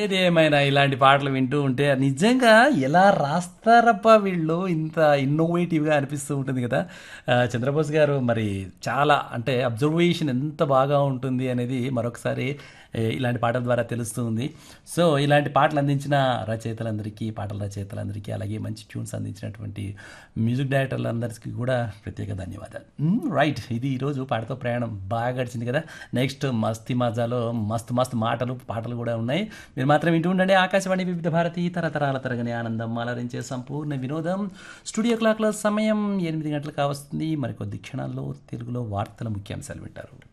ఏదేమైనా ఇలాంటి పాటలు వింటూ ఉంటే నిజంగా ఎలా రాస్తారప్పా వీళ్ళు ఇంత ఇన్నోవేటివ్గా అనిపిస్తూ ఉంటుంది కదా ఆ, చంద్రబోస్ గారు మరి చాలా అంటే అబ్జర్వేషన్ ఎంత బాగా ఉంటుంది అనేది మరొకసారి ఏ, ఇలాంటి పాటల ద్వారా తెలుస్తుంది సో ఇలాంటి పాటలు అందించిన రచయితలందరికీ పాటల రచయితలందరికీ అలాగే మంచి ట్యూన్స్ అందించినటువంటి మ్యూజిక్ డైరెక్టర్లందరికీ కూడా ప్రత్యేక ధన్యవాదాలు మ్, రైట్ ఇది ఈరోజు పాటతో ప్రయాణం బాగా గడిచింది కదా నెక్స్ట్ మస్తి మజాలో మస్తు మస్తు మాటలు పాటలు కూడా ఉన్నాయి మీరు మాత్రం వింటూ ఉండండి ఆకాశవాణి వివిధ భారతి తరతరాల తరగని ఆనందం అలరించే సంపూర్ణ వినోదం స్టూడియో క్లాక్ల సమయం ఎనిమిది గంటలకు కావస్తుంది మరికొద్ది క్షణాల్లో తెలుగులో వార్తల ముఖ్యాంశాలు వింటారు